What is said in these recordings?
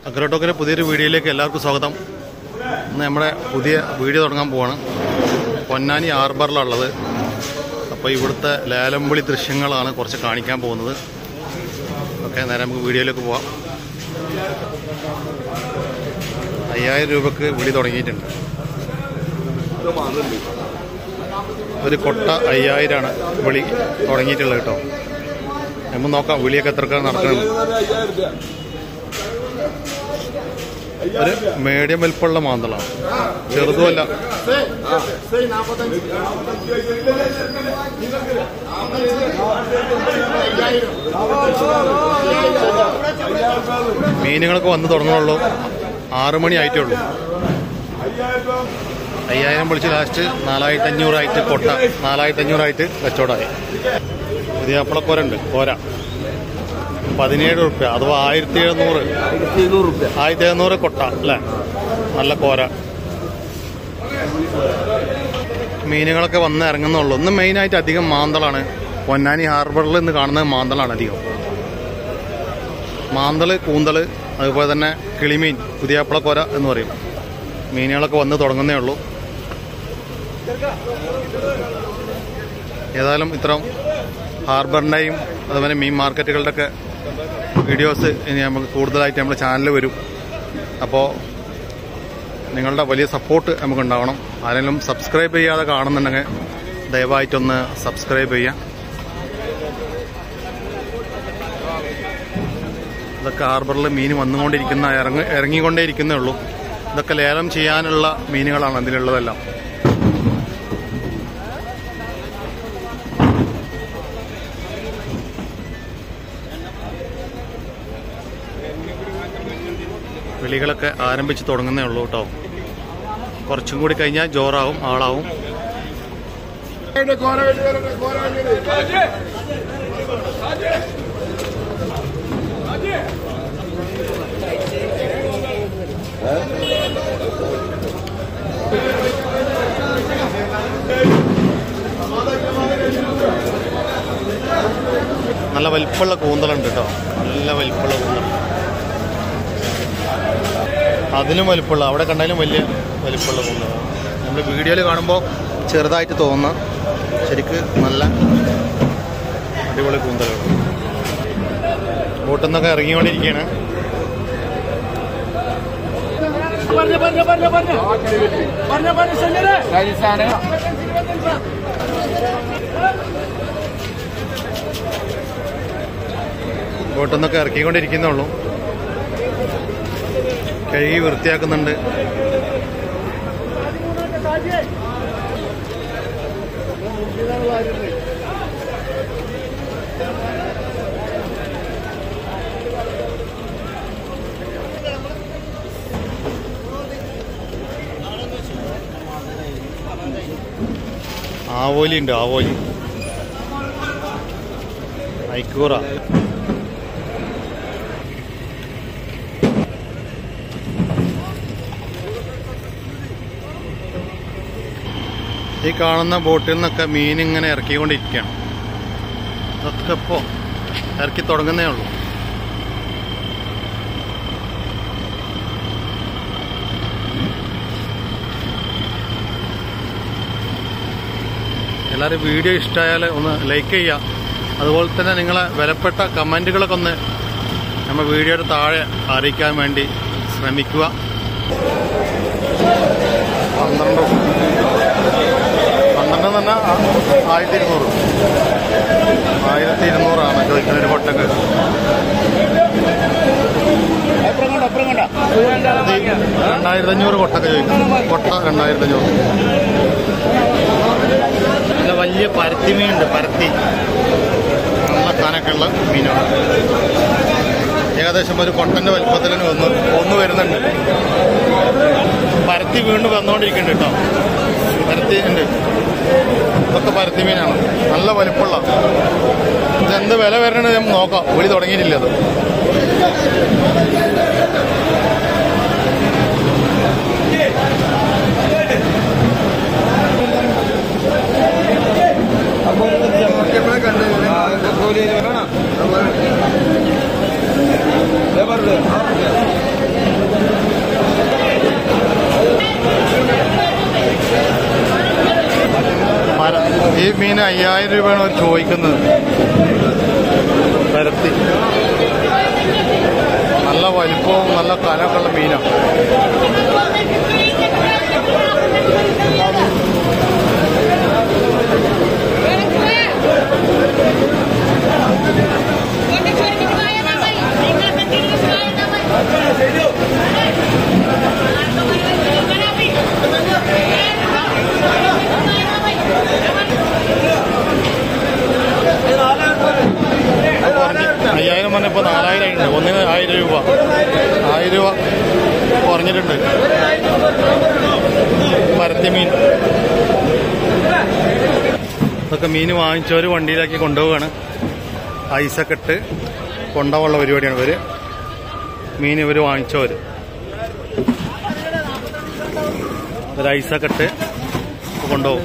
അഗ്രോട്ടോക്കിന്റെ പുതിയൊരു വീഡിയോയിലേക്ക് എല്ലാവർക്കും സ്വാഗതം ഇന്ന് നമ്മുടെ പുതിയ വീഡിയോ തുടങ്ങാൻ പോവാണ് പൊന്നാനി ഹാർബറിലുള്ളത് അപ്പോൾ ഇവിടുത്തെ ലേലംവിളി ദൃശ്യങ്ങളാണ് കുറച്ച് കാണിക്കാൻ പോകുന്നത് ഓക്കെ നേരെ നമുക്ക് വീഡിയോയിലേക്ക് പോവാം അയ്യായിരം രൂപക്ക് വിളി തുടങ്ങിയിട്ടുണ്ട് ഒരു കൊട്ട അയ്യായിരമാണ് വിളി തുടങ്ങിയിട്ടുള്ളത് കേട്ടോ നമുക്ക് നോക്കാം വിളിയൊക്കെ എത്രക്കാണ് നടക്കുന്നത് ഒരു മീഡിയം വലിപ്പമുള്ള മാന്തളാണ് ചെറുതുമല്ല മീനുകളൊക്കെ വന്ന് തുടങ്ങുന്നുള്ളൂ ആറു മണി ആയിട്ടേ ഉള്ളൂ അയ്യായിരം വിളിച്ച് ലാസ്റ്റ് നാലായിരത്തി അഞ്ഞൂറായിട്ട് കൊട്ട നാലായിരത്തി അഞ്ഞൂറായിട്ട് കച്ചവടമായി പുതിയ അപ്പളക്കോരുണ്ട് കോര പതിനേഴ് റുപ്യ അഥവാ ആയിരത്തി എഴുന്നൂറ് ആയിരത്തി എഴുന്നൂറ് റുപ്യ ആയിരത്തി എഴുന്നൂറ് കൊട്ട അല്ലേ നല്ല കോര മീനുകളൊക്കെ വന്ന് ഇറങ്ങുന്നുള്ളൂ ഇന്ന് മെയിനായിട്ട് അധികം മാന്തളാണ് പൊന്നാനി ഹാർബറിൽ ഇന്ന് കാണുന്നത് മാന്തളാണ് അധികം മാന്തള് കൂന്തള് അതുപോലെ തന്നെ കിളിമീൻ പുതിയാപ്പിളക്കോര എന്ന് പറയും മീനുകളൊക്കെ വന്ന് തുടങ്ങുന്നേ ഉള്ളൂ ഏതായാലും ഇത്തരം ഹാർബറിൻ്റെയും അതുപോലെ മീൻ മാർക്കറ്റുകളുടെ ഒക്കെ വീഡിയോസ് ഇനി നമുക്ക് കൂടുതലായിട്ട് നമ്മുടെ ചാനലിൽ വരും അപ്പോൾ നിങ്ങളുടെ വലിയ സപ്പോർട്ട് നമുക്ക് ഉണ്ടാവണം ആരെങ്കിലും സബ്സ്ക്രൈബ് ചെയ്യാതെ കാണുന്നുണ്ടെങ്കിൽ ദയവായിട്ടൊന്ന് സബ്സ്ക്രൈബ് ചെയ്യാം ഇതൊക്കെ ഹാർബറിൽ മീൻ വന്നുകൊണ്ടിരിക്കുന്ന ഇറങ്ങി ഇറങ്ങിക്കൊണ്ടേയിരിക്കുന്നേ ഉള്ളൂ ഇതൊക്കെ ലേലം ചെയ്യാനുള്ള മീനുകളാണ് അതിലുള്ളതെല്ലാം വിളികളൊക്കെ ആരംഭിച്ച് തുടങ്ങുന്നേ ഉള്ളൂ കേട്ടോ കുറച്ചും കൂടി കഴിഞ്ഞാൽ ജോറാവും ആളാവും നല്ല വലിപ്പമുള്ള കൂന്തലുണ്ട് കേട്ടോ നല്ല വലിപ്പമുള്ള കൂന്തൽ അതിലും വലിപ്പമുള്ള അവിടെ കണ്ടാലും വലിയ വലിപ്പമുള്ള കൂന്തൽ നമ്മൾ വീഡിയോയിൽ കാണുമ്പോൾ ചെറുതായിട്ട് തോന്നുന്ന ശരിക്ക് നല്ല അടിപൊളി കൂന്തലുകൾ ബോട്ടിൽ നിന്നൊക്കെ ഇറങ്ങിക്കൊണ്ടിരിക്കുകയാണ് രാജസ്ഥാന് ബോട്ടിൽ നിന്നൊക്കെ ഇറക്കിക്കൊണ്ടിരിക്കുന്നേ ഉള്ളൂ കഴുകി വൃത്തിയാക്കുന്നുണ്ട് ആവോലി ഉണ്ട് ആവോലി ഐക്കൂറ ഈ കാണുന്ന ബോട്ടിൽ നിന്നൊക്കെ മീൻ ഇങ്ങനെ ഇറക്കിക്കൊണ്ടിരിക്കുകയാണ് അതൊക്കെ ഇപ്പോൾ ഇറക്കി തുടങ്ങുന്നേ ഉള്ളൂ എല്ലാവരും വീഡിയോ ഇഷ്ടമായാൽ ഒന്ന് ലൈക്ക് ചെയ്യുക അതുപോലെ തന്നെ നിങ്ങളെ വിലപ്പെട്ട കമൻറ്റുകളൊക്കെ ഒന്ന് നമ്മൾ വീഡിയോയുടെ താഴെ അറിയിക്കാൻ വേണ്ടി ശ്രമിക്കുക പന്ത്രണ്ട് പന്ത്രണ്ട് തന്നെ ആയിരത്തി ഇരുന്നൂറ് ആയിരത്തി ഇരുന്നൂറാണ് ചോദിക്കുന്ന ഒരു കൊട്ടക്ക് രണ്ടായിരത്തി അഞ്ഞൂറ് കൊട്ടക്ക് ചോദിക്കുന്നു കൊട്ട രണ്ടായിരത്തി അഞ്ഞൂറ് നല്ല വലിയ പരത്തി മീനുണ്ട് പരത്തി നല്ല കനൊക്കെ ഉള്ള മീനാണ് ഏകദേശം ഒരു കൊട്ടന്റെ വലിപ്പത്തിൽ ഒന്ന് ഒന്ന് വരുന്നുണ്ട് പരത്തി വീണ്ടും വന്നുകൊണ്ടിരിക്കുന്നുണ്ട് കേട്ടോ പരത്തി ഉണ്ട് ഇതൊക്കെ പരത്തി മീനാണ് നല്ല വലിപ്പമുള്ള ഇതെന്ത് വില വരണത് നമുക്ക് നോക്കാം വിളി തുടങ്ങിയിട്ടില്ല അത് ഈ മീൻ അയ്യായിരം രൂപയാണ് അവർ ചോദിക്കുന്നത് പരത്തി നല്ല വലിപ്പവും നല്ല കനമൊക്കെ ഉള്ള മീനാണ് അയ്യായിരം പറഞ്ഞ ഇപ്പോൾ നാലായിരം ആയിട്ടുണ്ട് ഒന്നിന് ആയിരം രൂപ ആയിരം രൂപ കുറഞ്ഞിട്ടുണ്ട് പരത്തി മീൻ ഇതൊക്കെ മീൻ വാങ്ങിച്ചവർ വണ്ടിയിലാക്കി കൊണ്ടുപോവുകയാണ് ഐസൊക്കെ ഇട്ട് കൊണ്ടുപോകാനുള്ള പരിപാടിയാണ് ഇവര് മീൻ ഇവർ വാങ്ങിച്ചവർ ഒരു ഐസൊക്കെ ഇട്ട് കൊണ്ടുപോകും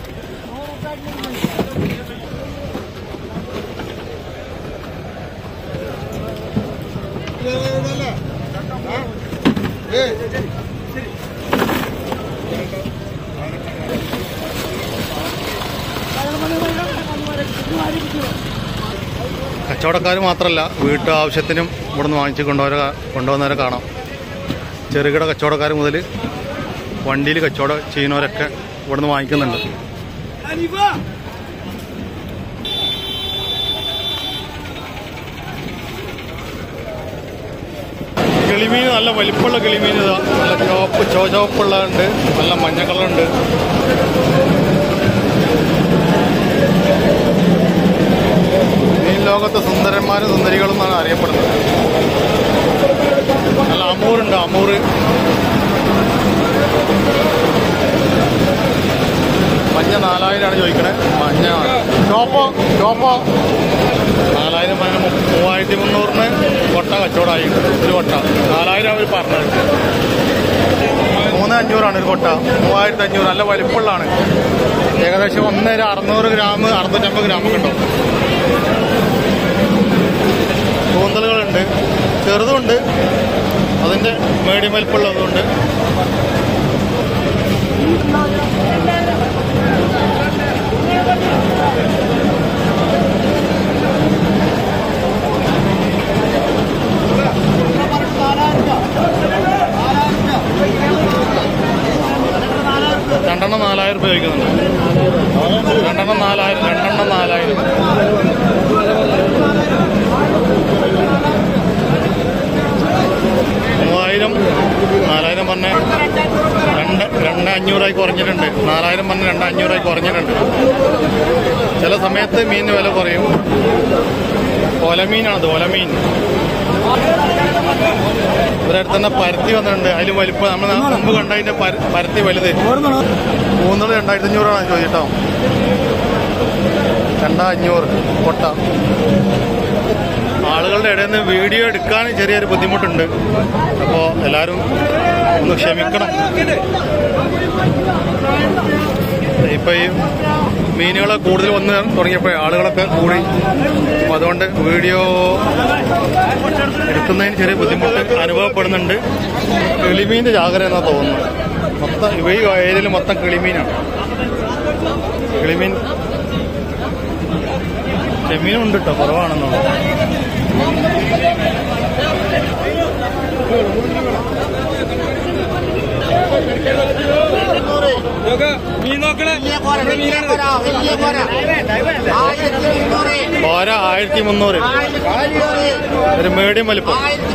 കച്ചവടക്കാർ മാത്രമല്ല വീട്ടു ആവശ്യത്തിനും ഇവിടുന്ന് വാങ്ങിച്ച് കൊണ്ടുവരെ കൊണ്ടുവന്നവരെ കാണാം ചെറുകിട കച്ചവടക്കാർ മുതൽ വണ്ടിയിൽ കച്ചവടം ചെയ്യുന്നവരൊക്കെ ഇവിടുന്ന് വാങ്ങിക്കുന്നുണ്ട് കിളിമീൻ നല്ല വലിപ്പമുള്ള കിളിമീൻ ഇതാ നല്ല ചുവപ്പ് ചോ ചുവപ്പുള്ളതുണ്ട് നല്ല മഞ്ഞ കളറുണ്ട് മീൻ ലോകത്ത് സുന്ദരന്മാരും സുന്ദരികളും എന്നാണ് അറിയപ്പെടുന്നത് നല്ല അമൂറുണ്ട് അമൂറ് മഞ്ഞ നാലായിരമാണ് ചോദിക്കണേ മഞ്ഞ ചോപ്പോ ചോപ്പോ നാലായിരം പറഞ്ഞ മൂവായിരത്തി മുന്നൂറിന് കൊട്ട കച്ചവടമായിട്ട് ഒരു കൊട്ട നാലായിരം അവർ പറഞ്ഞത് മൂന്ന് അഞ്ഞൂറാണ് ഒരു കൊട്ട മൂവായിരത്തി അഞ്ഞൂറ് നല്ല വലിപ്പമുള്ളതാണ് ഏകദേശം ഒന്നര അറുന്നൂറ് ഗ്രാം അറുന്നൂറ്റമ്പത് ഗ്രാം ഒക്കെ ഉണ്ടാവും കൂന്തലുകളുണ്ട് ചെറുതുണ്ട് അതിന്റെ മീഡിയം വലിപ്പമുള്ളതുകൊണ്ട് രണ്ടെണ്ണം നാലായിരം രൂപ ചോദിക്കുന്നുണ്ട് രണ്ടെണ്ണം നാലായിരം രണ്ടെണ്ണം നാലായിരം മൂവായിരം നാലായിരം പറഞ്ഞ രണ്ട് രണ്ട് അഞ്ഞൂറായി കുറഞ്ഞിട്ടുണ്ട് നാലായിരം പറഞ്ഞ രണ്ട് അഞ്ഞൂറായി കുറഞ്ഞിട്ടുണ്ട് ചില സമയത്ത് മീനിന് വില കുറയും ഒലമീനാണത് ഒലമീൻ ഇവരടുത്ത് തന്നെ പരുത്തി വന്നിട്ടുണ്ട് അതിൽ വലിപ്പം നമ്മൾ മുമ്പ് കണ്ടതിന്റെ പര- പരുത്തി വലുത് മൂന്നൂറ് രണ്ടായിരത്തി അഞ്ഞൂറാണ് ചോദിച്ചോ രണ്ടാ അഞ്ഞൂറ് കൊട്ട ആളുകളുടെ ഇടയിൽ നിന്ന് വീഡിയോ എടുക്കാൻ ചെറിയൊരു ബുദ്ധിമുട്ടുണ്ട് അപ്പോൾ എല്ലാവരും ഒന്ന് ക്ഷമിക്കണം ഇപ്പൊ ഈ മീനുകളെ കൂടുതൽ വന്ന് തുടങ്ങിയപ്പോൾ ആളുകളൊക്കെ കൂടി അപ്പൊ അതുകൊണ്ട് വീഡിയോ എടുക്കുന്നതിന് ചെറിയ ബുദ്ധിമുട്ട് അനുഭവപ്പെടുന്നുണ്ട് കിളിമീൻ്റെ ജാഗ്രത എന്നാ തോന്നുന്നത് മൊത്തം ഇവ ഈ ഏരിയയിൽ മൊത്തം കിളിമീനാണ് കിളിമീൻ ചെമ്മീനും ഉണ്ട് കേട്ടോ കുറവാണെന്നുള്ളത് മീൻ നോക്കണേ ഓര ആയിരത്തി മുന്നൂറ് ഒരു മീഡിയം വലിപ്പം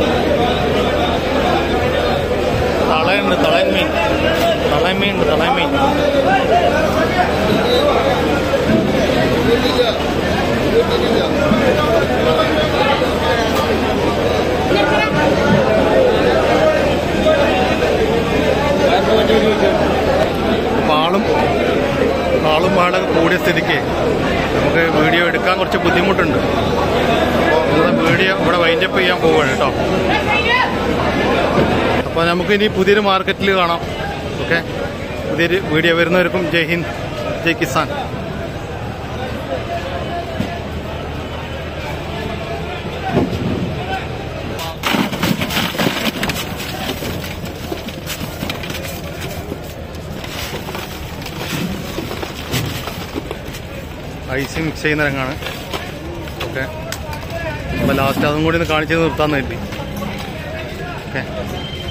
തളയുണ്ട് തളയൻ മീൻ തളയൻ മീൻ ഉണ്ട് തളയൻ മീൻ ആളും ആളും പാടൊക്കെ കൂടിയ സ്ഥിതിക്ക് നമുക്ക് വീഡിയോ എടുക്കാൻ കുറച്ച് ബുദ്ധിമുട്ടുണ്ട് അപ്പോൾ ഇവിടെ വീഡിയോ ഇവിടെ വൈൻഡപ്പ് ചെയ്യാൻ പോവുകയാണ് കേട്ടോ അപ്പോൾ നമുക്ക് ഇനി പുതിയൊരു മാർക്കറ്റിൽ കാണാം ഓക്കെ പുതിയൊരു വീഡിയോ വരുന്നവർക്കും ജയ് ഹിന്ദ് ജയ് കിസാൻ ഐസ് മിക്സ് ചെയ്യുന്ന രംഗമാണ് ഓക്കെ അപ്പോൾ ലാസ്റ്റ് അതും കൂടി ഒന്ന് കാണിച്ച് നിർത്താമെന്ന് കരുതി ഓക്കെ